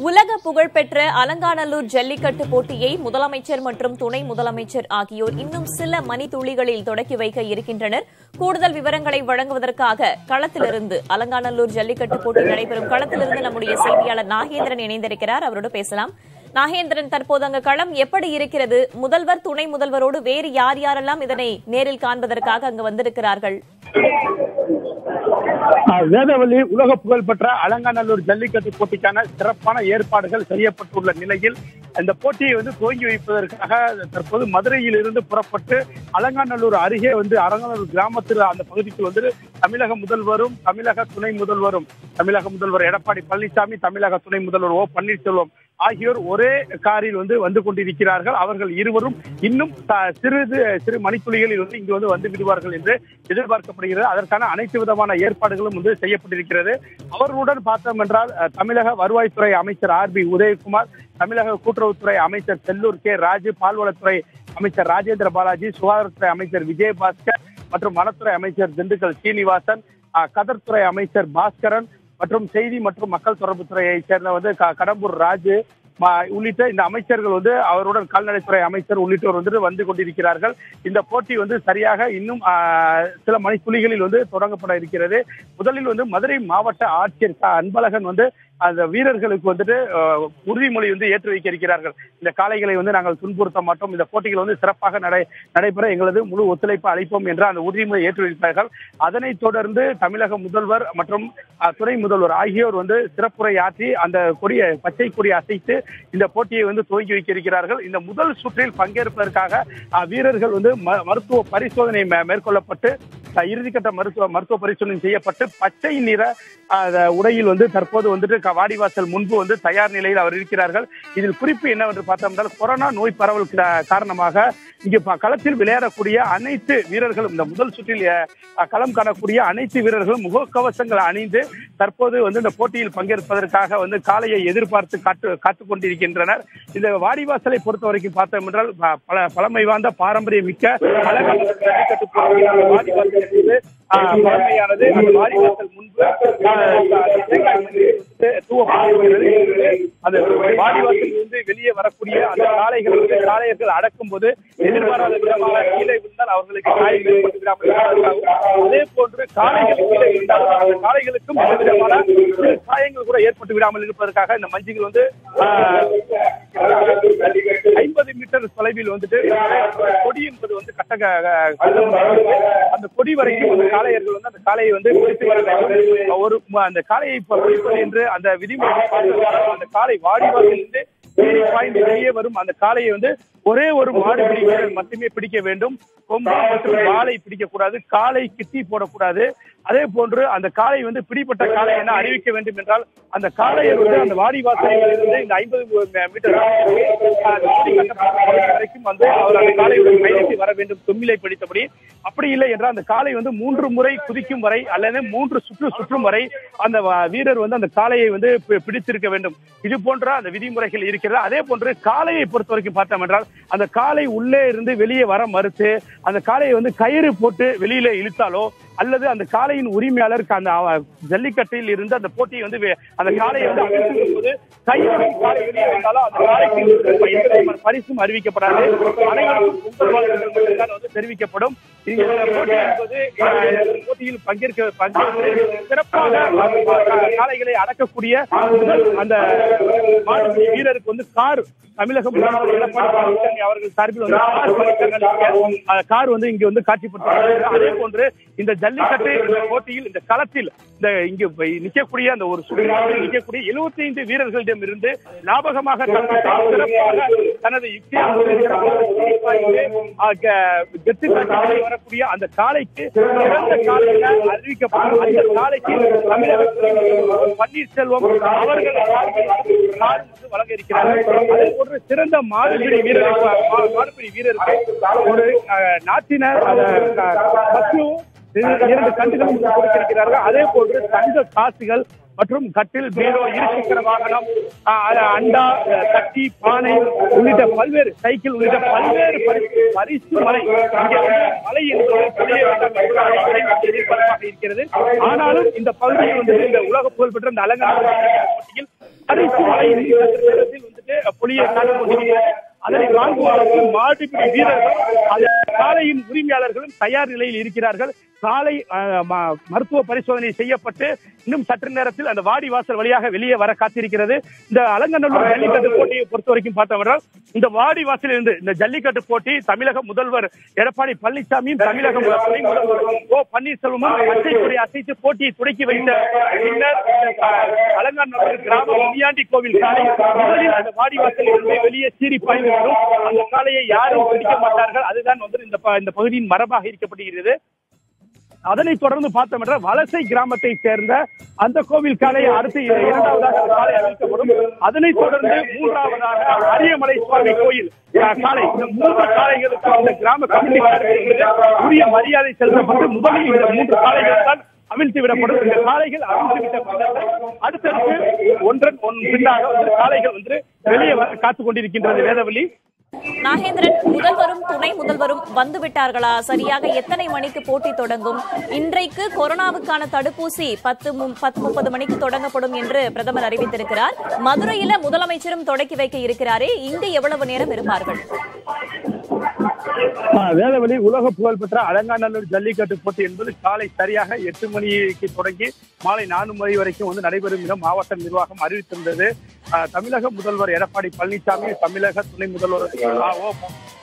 உலக புகழ்பெற்ற அலங்காநல்லூர் ஜல்லிக்கட்டு போட்டியை முதலமைச்சர் மற்றும் துணை முதலமைச்சர் ஆகியோர் இன்னும் சில மணித்துளிகளில் தொடக்கி வைக்க இருக்கின்றனர் கூடுதல் விவரங்களை வழங்குவதற்காக களத்திலிருந்து அலங்காநல்லூர் ஜல்லிக்கட்டு போட்டி நடைபெறும் களத்திலிருந்து நம்முடைய செய்தியாளர் நாகேந்திரன் இணைந்திருக்கிறார் அவரோடு பேசலாம் நாகேந்திரன் தற்போது அங்கு களம் எப்படி இருக்கிறது முதல்வர் துணை முதல்வரோடு வேறு யார் யாரெல்லாம் இதனை நேரில் காண்பதற்காக அங்கு வந்திருக்கிறார்கள் ஆஹ் வேதவள்ளி உலக புகழ்பெற்ற அலங்காநல்லூர் ஜல்லிக்கட்டு போட்டிக்கான சிறப்பான ஏற்பாடுகள் செய்யப்பட்டுள்ள நிலையில் இந்த போட்டியை வந்து துவங்கி வைப்பதற்காக தற்போது மதுரையில் இருந்து புறப்பட்டு அலங்காநல்லூர் அருகே வந்து அலங்காநல்லூர் கிராமத்தில் அந்த பகுதிக்கு வந்து தமிழக முதல்வரும் தமிழக துணை முதல்வரும் தமிழக முதல்வர் எடப்பாடி பழனிசாமி தமிழக துணை முதல்வர் ஓ பன்னீர்செல்வம் ஆகியோர் ஒரே காரில் வந்து வந்து கொண்டிருக்கிறார்கள் அவர்கள் இருவரும் இன்னும் த- சிறிது சிறு மணித்துளிகளில் வந்து இங்கு வந்து வந்து விடுவார்கள் என்று எதிர்பார்க்கப்படுகிறது அதற்கான அனைத்து விதமான ஏற்பாடுகளும் வந்து செய்யப்பட்டிருக்கிறது அவர்களுடன் பார்த்தோம் என்றால் அஹ், தமிழக வருவாய்த்துறை அமைச்சர் ஆர் பி உதயகுமார் தமிழக கூட்டுறவுத்துறை அமைச்சர் செல்லூர் கே ராஜு பால்வளத்துறை அமைச்சர் ராஜேந்திர பாலாஜி சுகாதாரத்துறை அமைச்சர் விஜயபாஸ்கர் மற்றும் வனத்துறை அமைச்சர் திண்டுக்கல் சீனிவாசன் அஹ், கதர்துறை அமைச்சர் பாஸ்கரன் மற்றும் செய்தி மற்றும் மக்கள் தொடர்பு துறையை சேர்ந்த வந்து க- கடம்பூர் ராஜு ம- உள்ளிட்ட இந்த அமைச்சர்கள் வந்து அவருடன் கால்நடைத்துறை அமைச்சர் உள்ளிட்டோர் வந்து வந்து கொண்டிருக்கிறார்கள் இந்த போட்டி வந்து சரியாக இன்னும் ஆ, சில மணித்துளிகளில் வந்து தொடங்கப்பட இருக்கிறது முதலில் வந்து மதுரை மாவட்ட ஆட்சியர் க. அன்பழகன் வந்து அந்த வீரர்களுக்கு வந்துட்டு ஆ, உறுதிமொழி வந்து ஏற்றி வைக்க இருக்கிறார்கள் இந்த காளைகளை வந்து நாங்கள் துன்புறுத்த மாட்டோம் இந்த போட்டிகள் வந்து சிறப்பாக நடை நடைபெற எங்களது முழு ஒத்துழைப்பு அளிப்போம் என்ற அந்த உறுதிமொழி ஏற்றி வைத்தார்கள் அதனைத் தொடர்ந்து தமிழக முதல்வர் மற்றும் ஆ, துணை முதல்வர் ஆகியோர் வந்து சிறப்புரை ஆற்றி அந்த கொடியை பச்சை கொடியை அசைத்து இந்த போட்டியை வந்து துவங்கி வைக்க இருக்கிறார்கள் இந்த முதல் சுற்றில் பங்கேற்பதற்காக ஆ, வீரர்கள் வந்து ம- மருத்துவ பரிசோதனை மே- மேற்கொள்ளப்பட்டு ஆ, இறுதிக்கட்ட மருத்துவ மருத்துவ பரிசோதனை செய்யப்பட்டு பச்சை நிற ஆ, அந்த உடையில் வந்து தற்போது வந்துட்டு க- வாடிவாசல் முன்பு வந்து தயார் நிலையில் அவர் இருக்கிறார்கள் இதில் குறிப்பு என்னவென்று பார்த்தோம் என்றால் கொரோனா நோய் பரவல் கா- காரணமாக இங்கு ப- களத்தில் விளையாடக்கூடிய அனைத்து வீரர்களும் இந்த முதல் சுற்றில் அ, களம் காணக்கூடிய அனைத்து வீரர்களும் முகக்கவசங்கள் அணிந்து தற்போது வந்து இந்த போட்டியில் பங்கேற்பதற்காக வந்து காளையை எதிர்பார்த்து காத்து காத்துக் கொண்டிருக்கின்றனர் இந்த வாடிவாசலை பொறுத்த வரைக்கும் பார்த்தோம் என்றால் ப- பல பழமை வாய்ந்த பாரம்பரிய மிக்க அழகான ஜல்லிக்கட்டு போட்டியில் அந்த வாடிவாசல் என்பது, ஆ, பழமையானது அந்த வாடிவாசல் முன்பு ஆ, தேங்காய் மணி வந்து தூவப்படுகிறது அந்த வாடிவாசல் இருந்து வெளியே வரக்கூடிய அந்த காளைகள் வந்து காளையர்கள் அடக்கும் போது எதிர்பாராத விதமாக கீழே விழுந்தால் அவர்களுக்கு காயம் ஏற்பட்டு விடாமல் இருப்பதற்காகவும், அதே போன்று காளைகள் கீழே விழுந்தால் அந்த காளைகளுக்கும் எந்த விதமான சிறு காயங்கள் கூட ஏற்பட்டு விடாமல் இருப்பதற்காக இந்த மஞ்சுகள் வந்து ஐம்பது மீட்டர் தொலைவில் வந்துட்டு கொடி என்பது வந்து கட்ட அந்த கொடி வரைக்கும் அந்த காளையர்கள் வந்து அந்த காளையை வந்து பிடித்து வர வேண்டும் ஒரு ம- அந்த காளையை இப்ப பிடிப்பது என்று அந்த விதிமுறை பார்த்ததால் அந்த காளை வாடிவாசிலிருந்து ஏறி பாய்ந்து வெளியே வரும் அந்த காளையை வந்து ஒரே ஒரு மாடு பிடி வீரர் மட்டுமே பிடிக்க வேண்டும் கொம்பு மற்றும் காலை பிடிக்கக்கூடாது காலை கிட்டி போடக்கூடாது அதே போன்று அந்த காளை வந்து பிடிப்பட்ட காளை என அறிவிக்க வேண்டும் என்றால் அந்த காளையை வந்து அந்த வாடிவாசலில் இருந்து இந்த ஐம்பது மீட்டர் அந்த கொடி கட்டப்பட்ட பகுதி வரைக்கும் வந்து அவர் அந்த காளையுடன் பயணித்து வர வேண்டும் தொம்மிலை பிடித்தபடி அப்படி இல்லை என்றால் அந்த காளை வந்து மூன்று முறை குதிக்கும் வரை அல்லது மூன்று சுற்று சுற்றும் வரை அந்த வ- வீரர் வந்து அந்த காளையை வந்து பி- பிடித்திருக்க வேண்டும் இது போன்ற அந்த விதிமுறைகள் இருக்கிறது அதே போன்று காளையை பொறுத்த வரைக்கும் பார்த்தோம் என்றால் அந்த காளை உள்ளே இருந்து வெளியே வர மறுத்து அந்த காளையை வந்து கயிறு போட்டு வெளியில இழுத்தாலோ அல்லது அந்த காளையின் உரிமையாளர் அந்த அவ- ஜல்லிக்கட்டில் இருந்து அந்த போட்டியை வந்து வே- அந்த காளையை வந்து அகற்றும் போது கையுடன் காளை வெளியே வந்தாலும் அந்த காளைக்கு எந்த விதமான பரிசும் அறிவிக்கப்படாது அனைவருக்கும் பொங்கல் வாழ்த்துக்கள் மட்டும்தான் வந்து தெரிவிக்கப்படும் இந்த போட்டி என்பது இந்த போட்டியில் பங்கேற்க பங்கேற்று சிறப்பாக கா- காளைகளை அடக்கக்கூடிய முதல் அந்த மாடுபிடி வீரருக்கு வந்து கார் தமிழக முதல்வர் எடப்பாடி பழனிசாமி அவர்கள் சார்பில் வந்து கார் பரிசளிக்க, அந்த கார் வந்து இங்க வந்து காட்சிப்படுத்தப்படுகிறது அதே போன்று இந்த ஜல்லிக்கட்டு இந்த போட்டியில் இந்த களத்தில் இந்த இங்கு நிற்கக்கூடிய அந்த ஒரு சுடுகாட்டில் நிற்கக்கூடிய 75 வீரர்களிடம் இருந்து லாபகமாக தனது சிறப்பாக தனது யுக்தியாக கெத்து காட்சி வரக்கூடிய அந்த காளைக்கு சிறந்த காலையில அறிவிக்கப்படும் அந்த காளைக்கு தமிழக முதல்வர் பன்னீர்செல்வம் அவர்கள் சார்பில் கார் வந்து வழங்க இருக்கிறார்கள் அதே போன்று சிறந்த மாடுபிடி வீரருக்கு மா- மாடுபிடி வீரருக்கு ஒரு அஹ், நாட்டினர் அந்த க- பசு இரு- இரண்டு கண்டுகளும் கொடுத்திருக்கிறார்கள் அதே போன்று தங்க காசுகள் மற்றும் கட்டில் பீரோ இருசக்கர வாகனம் ஆ, அ- அண்டா அ, தட்டி பானை உள்ளிட்ட பல்வேறு சைக்கிள் உள்ளிட்ட பல்வேறு பரிசு பரிசு மலை இங்கே வந்து மலை என்பது பெரிய அளவில் எதிர்பார்ப்பாக இருக்கிறது ஆனாலும் இந்த பகுதியில் வந்து இந்த உலக புகழ்பெற்ற இந்த அலங்கார போட்டியில் பரிசு மலை சற்று நேரத்தில் வந்துட்டு புலியை காண கொண்டிருக்கிறது அதனை வாங்குவதற்கு மாடுபிடி வீரர்கள் அந்த சாலையின் உரிமையாளர்களும் தயார் நிலையில் இருக்கிறார்கள் சாலை அஹ், ம- மருத்துவ பரிசோதனை செய்யப்பட்டு இன்னும் சற்று நேரத்தில் அந்த வாடி வாசல் வழியாக வெளியே வர காத்திருக்கிறது இந்த அலங்கநல்லூர் ஜல்லிக்கட்டு போட்டியை பொறுத்த வரைக்கும் பார்த்தோம்னால் இந்த வாடி வாசலில் இருந்து இந்த ஜல்லிக்கட்டு போட்டி தமிழக முதல்வர் எடப்பாடி பழனிசாமியும் தமிழக மு- துணை முதல்வர் ஓ பன்னீர்செல்வமும் அசை கொடி அசைத்து போட்டியை துடக்கி வைத்த பின்னர் இந்த, அஹ், அலங்காநல்லூர் கிராம முனியாண்டி கோவில் சாலை முதலில் அந்த வாடி வாசலில் இருந்து வெளியே சீறி பாய்ந்து வரும் அந்த சாலையை யாரும் பிடிக்க மாட்டார்கள் அதுதான் வந்து இந்த ப- இந்த பகுதியின் மரபாக இருக்கப்படுகிறது அதனைத் தொடர்ந்து பார்த்தோம் என்றால் வலசை கிராமத்தை சேர்ந்த அந்த கோவில் காலை அடுத்து இரண்டாவதாக அந்த காலை அவிழ்க்கப்படும் அதனைத் தொடர்ந்து மூன்றாவதாக அரியமலை சுவாமி கோயில் அஹ், காலை இந்த மூன்று காளைகளுக்கு அந்த கிராம கமிட்டி சார்பில் உரிய மரியாதை செலுத்தப்பட்டு முதலில் இந்த மூன்று காளைகள் தான் அவிழ்த்து விடப்படும் இந்த காளைகள் அவிழ்த்து விட்ட பின்னர் அடுத்தடுத்து ஒன்றன் ஒன் பின்னாக வந்து காளைகள் வந்து வெளியே வர காத்துக் கொண்டிருக்கின்றது வேதவழி நாகேந்திரன் முதல்வரும் துணை முதல்வரும் வந்து விட்டார்களா சரியாக எத்தனை மணிக்கு போட்டி தொடங்கும் இன்றைக்கு கொரோனாவுக்கான தடுப்பூசி பத்து மு- பத்து முப்பது மணிக்கு தொடங்கப்படும் என்று பிரதமர் அறிவித்திருக்கிறார் மதுரையில முதலமைச்சரும் தொடக்கி வைக்க இருக்கிறாரே இங்கு எவ்வளவு நேரம் இருப்பார்கள் ஆ, வேதவழி உலக புகழ்பெற்ற அலங்காநல்லூர் ஜல்லிக்கட்டு போட்டி என்பது காலை சரியாக எட்டு மணிக்கு தொடங்கி மாலை நான்கு மணி வரைக்கும் வந்து நடைபெறும் என மாவட்ட நிர்வாகம் அறிவித்திருந்தது ஆ, தமிழக முதல்வர் எடப்பாடி பழனிசாமி தமிழக துணை முதல்வர் ஆ, ஓ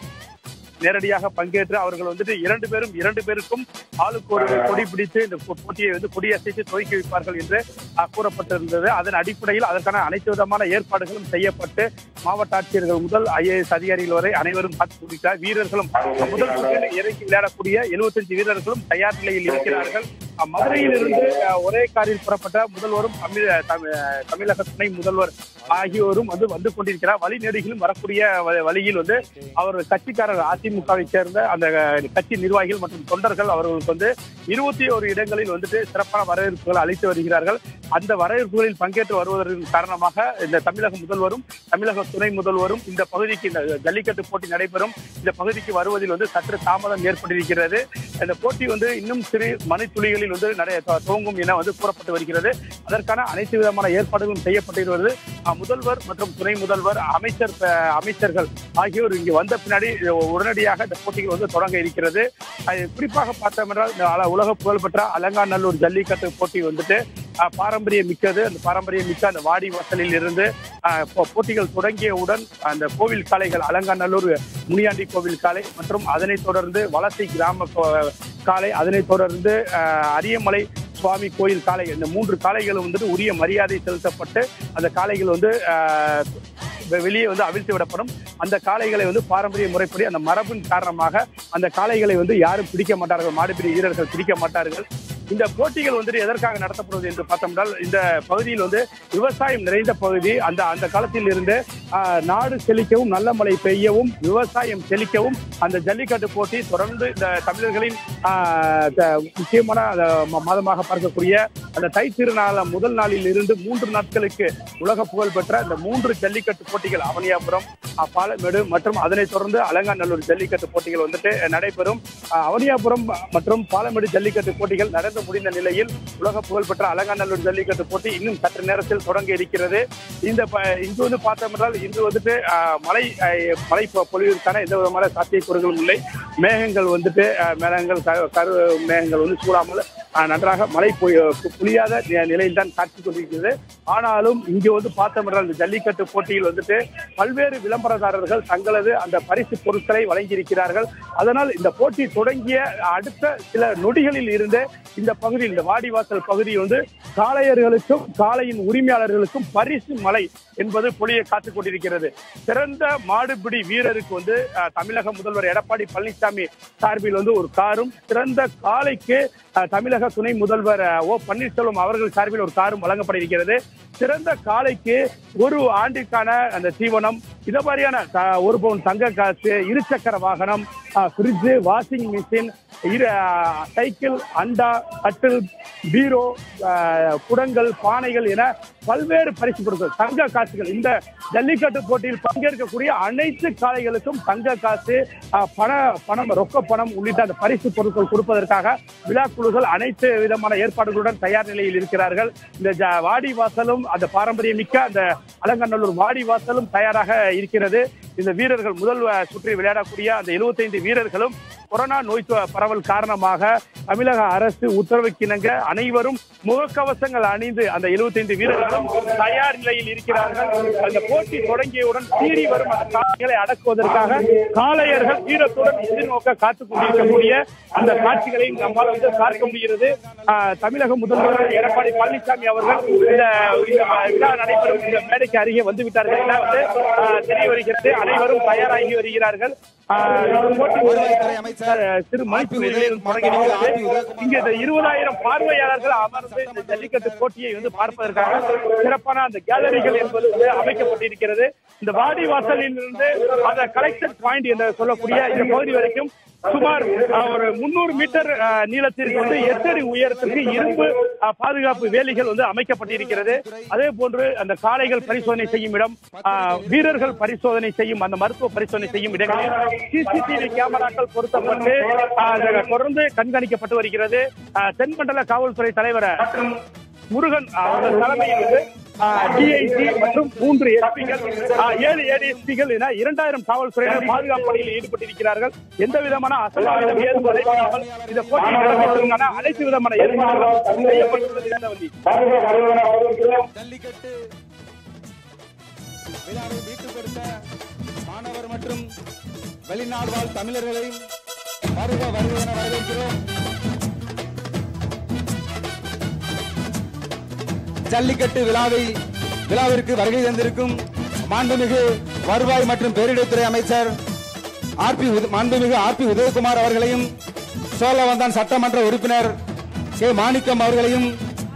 நேரடியாக பங்கேற்று அவர்கள் வந்துட்டு இரண்டு பேரும் இரண்டு பேருக்கும் ஆளுக்கு ஒரு கொடி பிடித்து இந்த போ- போட்டியை வந்து கொடியசைத்து துவக்கி வைப்பார்கள் என்று அஹ், கூறப்பட்டிருந்தது அதன் அடிப்படையில் அதற்கான அனைத்து விதமான ஏற்பாடுகளும் செய்யப்பட்டு மாவட்ட ஆட்சியர்கள் முதல் ஐஏஎஸ் அதிகாரிகள் வரை அனைவரும் காத்து குடித்தார் வீரர்களும் முதல் சுற்றில் இறங்கி விளையாடக்கூடிய 75 வீரர்களும் தயார் நிலையில் இருக்கிறார்கள் அஹ், மதுரையில் இருந்து அஹ், ஒரே காரில் புறப்பட்ட முதல்வரும் தமிழ் தமிழ் தமிழக துணை முதல்வர் ஆகியோரும் வந்து வந்து கொண்டிருக்கிறார் வழிநெடுகிலும் வரக்கூடிய வ- வழியில் வந்து அவர் கட்சிக்காரர் அதிமுகவை சேர்ந்த அந்த அஹ், கட்சி நிர்வாகிகள் மற்றும் தொண்டர்கள் அவர்களுக்கு வந்து இருபத்தி ஒரு இடங்களில் வந்துட்டு சிறப்பான வரவேற்புகள் அளித்து வருகிறார்கள் அந்த வரவேற்புகளில் பங்கேற்று வருவதன் காரணமாக இந்த தமிழக முதல்வரும் தமிழக துணை முதல்வரும் இந்த பகுதிக்கு இந்த ஜல்லிக்கட்டு போட்டி நடைபெறும் இந்த பகுதிக்கு வருவதில் வந்து சற்று தாமதம் ஏற்பட்டிருக்கிறது இந்த போட்டி வந்து இன்னும் சிறு மணித்துளிகளில் வந்து நடை துவ- துவங்கும் என வந்து கூறப்பட்டு வருகிறது அதற்கான அனைத்து விதமான ஏற்பாடுகளும் செய்யப்பட்டிருக்கிறது அஹ், முதல்வர் மற்றும் துணை முதல்வர் அமைச்சர் அஹ், அமைச்சர்கள் ஆகியோர் இங்கு வந்த பின்னாடி உடனடியாக இந்த போட்டிகள் வந்து தொடங்க இருக்கிறது அது குறிப்பாக பார்த்தோம் என்றால் இந்த அல- உலக புகழ்பெற்ற அலங்காநல்லூர் ஜல்லிக்கட்டு போட்டி வந்துட்டு அஹ், பாரம்பரியம் மிக்கது அந்த பாரம்பரியம் மிக்க அந்த வாடி வாசலில் இருந்து அஹ், போ- போட்டிகள் தொடங்கியவுடன் அந்த கோவில் காளைகள் அலங்காநல்லூர் முனியாண்டி கோவில் காளை மற்றும் அதனைத் தொடர்ந்து வலசை கிராம கோ- காளை அதனைத் தொடர்ந்து அஹ், அரியமலை சுவாமி கோயில் காளை இந்த மூன்று காளைகளும் வந்துட்டு உரிய மரியாதை செலுத்தப்பட்டு அந்த காளைகள் வந்து அஹ், வெ- வெளியே வந்து அவிழ்த்து விடப்படும் அந்த காளைகளை வந்து பாரம்பரிய முறைப்படி அந்த மரபின் காரணமாக அந்த காளைகளை வந்து யாரும் பிடிக்க மாட்டார்கள் மாடுபிடி வீரர்கள் பிடிக்க மாட்டார்கள் இந்த போட்டிகள் வந்துட்டு எதற்காக நடத்தப்படுவது என்று பார்த்தோம்னால் இந்த பகுதியில் வந்து விவசாயம் நிறைந்த பகுதி அந்த அந்த காலத்தில் இருந்து ஆஹ், நாடு செழிக்கவும் நல்ல மழை பெய்யவும் விவசாயம் செழிக்கவும் அந்த ஜல்லிக்கட்டு போட்டி தொடர்ந்து இந்த தமிழர்களின் ஆஹ், த- முக்கியமான அந்த ம- மாதமாக பார்க்கக்கூடிய அந்த தை திருநாள் முதல் நாளில் இருந்து மூன்று நாட்களுக்கு உலக புகழ் பெற்ற இந்த மூன்று ஜல்லிக்கட்டு போட்டிகள் அவனியாபுரம் ஆஹ், பாலமேடு மற்றும் அதனைத் தொடர்ந்து அலங்காநல்லூர் ஜல்லிக்கட்டு போட்டிகள் வந்துட்டு நடைபெறும் ஆஹ், அவனியாபுரம் மற்றும் பாலமேடு ஜல்லிக்கட்டு போட்டிகள் நடந்து முடிந்த நிலையில் உலக புகழ்பெற்ற அலங்காநல்லூர் ஜல்லிக்கட்டு போட்டி இன்னும் சற்று நேரத்தில் தொடங்க இருக்கிறது இந்த ப- இங்கு வந்து பார்த்தோம் என்றால் இன்று வந்துட்டு ஆஹ், மழை ஆஹ், மழை பொ- பொழிவிற்கான எந்த விதமான சாத்தியக்கூறுகளும் இல்லை மேகங்கள் வந்துட்டு ஆஹ், மேகங்கள் க- கரு மேகங்கள் வந்து சூடாமல் ஆஹ், நன்றாக மழை பொய்- பு- புளியாத நி- நிலையில் தான் காட்சி கொண்டிருக்கிறது ஆனாலும் இங்கு வந்து பார்த்தோம் என்றால் இந்த ஜல்லிக்கட்டு போட்டியில் வந்துட்டு பல்வேறு விளம்பரதாரர்கள் தங்களது அந்த பரிசு பொருட்களை வழங்கியிருக்கிறார்கள் அதனால் இந்த போட்டி தொடங்கிய அடுத்த சில நொடிகளில் இருந்து இந்த பகுதியில் இந்த வாடிவாசல் பகுதி வந்து காளையர்களுக்கும் காளையின் உரிமையாளர்களுக்கும் பரிசு மலை என்பது பொழிய காத்துக் கொண்டிருக்கிறது சிறந்த மாடுபிடி வீரருக்கு வந்து அஹ், தமிழக முதல்வர் எடப்பாடி பழனிசாமி சார்பில் வந்து ஒரு காரும் சிறந்த காளைக்கு அஹ், தமிழக துணை முதல்வர் அஹ், ஓ பன்னீர்செல்வம் அவர்கள் சார்பில் ஒரு காரும் வழங்கப்பட இருக்கிறது சிறந்த காளைக்கு ஒரு ஆண்டிற்கான அந்த தீவனம் இத மாதிரியான த- ஒரு பவுன் தங்க காசு இருசக்கர வாகனம் ஃப்ரிட்ஜ் வாஷிங் மிஷின் இரு அஹ், சைக்கிள் அண்டா கட்டில் பீரோ அஹ், குடங்கள் பானைகள் என பல்வேறு பரிசு பொருட்கள் தங்க காசுகள் இந்த ஜல்லிக்கட்டு போட்டியில் பங்கேற்கக்கூடிய அனைத்து காளைகளுக்கும் தங்க காசு அஹ், பண பணம் ரொக்க பணம் உள்ளிட்ட அந்த பரிசு பொருட்கள் கொடுப்பதற்காக விழாக்குழுக்கள் அனைத்து விதமான ஏற்பாடுகளுடன் தயார் நிலையில் இருக்கிறார்கள் இந்த ஜ- வாடி வாசலும் அந்த பாரம்பரியம் மிக்க அந்த அலங்கநல்லூர் வாடி வாசலும் தயாராக இருக்கிறது இந்த வீரர்கள் முதல் அஹ், சுற்றில் விளையாடக்கூடிய அந்த 75 வீரர்களும் கொரோனா நோய் தொ- பரவல் காரணமாக தமிழக அரசு உத்தரவுக்கிணங்க அனைவரும் முகக்கவசங்கள் அணிந்து அந்த 75 வீரர்களும் தயார் நிலையில் இருக்கிறார்கள் அந்த போட்டி தொடங்கியவுடன் சீறி வரும் அந்த காட்சிகளை அடக்குவதற்காக காளையர்கள் வீரத்துடன் எதிர்நோக்க காத்துக் கொண்டிருக்கக்கூடிய அந்த காட்சிகளை நம்மால் வந்து பார்க்க முடிகிறது ஆஹ், தமிழக முதல்வர் எடப்பாடி பழனிசாமி அவர்கள் இந்த இந்த விழா நடைபெறும் இந்த மேடைக்கு அருகே வந்து விட்டார்கள் என வந்து ஆஹ், தெரிய வருகிறது அனைவரும் தயாராகி வருகிறார்கள் ஆஹ், இந்த போட்டி வருவாய்த்துறை அமைச்சர் ஆஹ், திரு மணிப்பூரில் தொடங்கியிருக்கிறது இங்க இந்த இருபதாயிரம் பார்வையாளர்கள் அமர்ந்து இந்த ஜல்லிக்கட்டு போட்டியை வந்து பார்ப்பதற்காக சிறப்பான அந்த கேலரிகள் என்பது வந்து அமைக்கப்பட்டிருக்கிறது இந்த வாடி வாசலில் இருந்து அந்த கலெக்ஷன் பாயிண்ட் என்று சொல்லக்கூடிய இந்த பகுதி வரைக்கும் சுமார் ஆஹ், ஒரு முன்னூறு மீட்டர் ஆஹ், நீளத்திற்கு வந்து எட்டு அடி உயரத்திற்கு இரும்பு ஆஹ், பாதுகாப்பு வேலிகள் வந்து அமைக்கப்பட்டிருக்கிறது அதே போன்று அந்த காளைகள் பரிசோதனை செய்யும் இடம் ஆஹ், வீரர்கள் பரிசோதனை செய்யும் அந்த மருத்துவ பரிசோதனை செய்யும் இடங்களில் சிசிடிவி கேமராக்கள் பொருத்தப்பட்டு ஆஹ், அது தொடர்ந்து கண்காணிக்கப்பட்டு வருகிறது ஆஹ், தென்மண்டல காவல்துறை தலைவர் முருகன் அவர்கள் தலைமையில் வந்து டிஐசி மற்றும் மூன்று எஸ்பிகள் ஏழு ஏடிஎஸ்பிகள் என இரண்டாயிரம் காவல்துறையினர் பாதுகாப்பு பணியில் ஈடுபட்டிருக்கிறார்கள் எந்த விதமான அசம்பாவிதம் ஏதும் நடைபெறாமல் இந்த போட்டி நடப்பதற்கான அனைத்து விதமான ஏற்பாடுகளும் செய்யப்பட்டுள்ளது இருந்தவள்ளி. ஜல்லிக்கட்டு விழாவை மீட்டுக் கொடுத்த மாணவர் மற்றும் வெளிநாடு வாழ் தமிழர்களையும் வருக வருக என வரவேற்கிறோம் ஜல்லிக்கட்டு விழாவை விழாவிற்கு வருகை தந்திருக்கும் மாண்புமிகு வருவாய் மற்றும் பேரிடர்துறை அமைச்சர் ஆர்பி உத- மாண்புமிகு ஆர்பி உதயகுமார் அவர்களையும் சோழவந்தான் சட்டமன்ற உறுப்பினர் கே மாணிக்கம் அவர்களையும்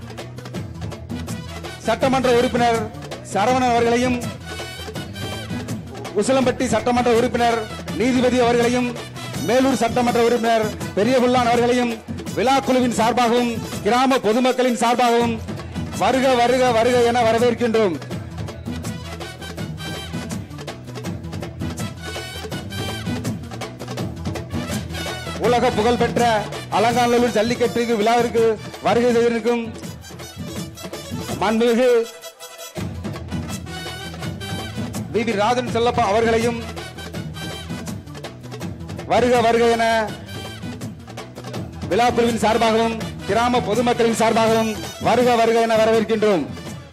சட்டமன்ற உறுப்பினர் சரவணன் அவர்களையும் உசிலம்பட்டி சட்டமன்ற உறுப்பினர் நீதிபதி அவர்களையும் மேலூர் சட்டமன்ற உறுப்பினர் பெரியபுல்லான் அவர்களையும் விழா குழுவின் சார்பாகவும் கிராம பொதுமக்களின் சார்பாகவும் வருக வருக வருக என வரவேற்கின்றோம் உலக புகழ்பெற்ற அலங்காநல்லூர் ஜல்லிக்கட்டு விழாவிற்கு வருகை செய்திருக்கும் மாண்புமிகு வி வி ராஜன் செல்லப்பா அவர்களையும் வருக வருக என விழாக்குழுவின் சார்பாகவும் கிராம பொதுமக்களின் சார்பாகவும் வருக வருக என வரவேற்கின்றோம்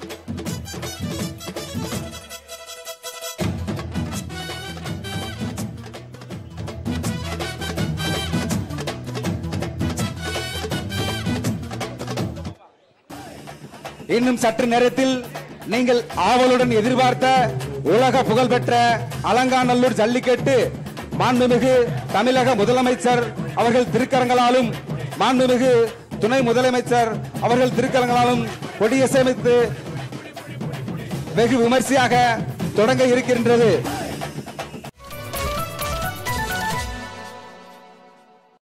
இன்னும் சற்று நேரத்தில் நீங்கள் ஆவலுடன் எதிர்பார்த்த உலக புகழ்பெற்ற அலங்காநல்லூர் ஜல்லிக்கட்டு மாண்புமிகு தமிழக முதலமைச்சர் அவர்கள் திருக்கரங்களாலும் மாண்புமிகு துணை முதலமைச்சர் அவர்கள் திருக்கரங்களாலும் கொடியசைத்து வெகு விமர்சையாக தொடங்க இருக்கின்றது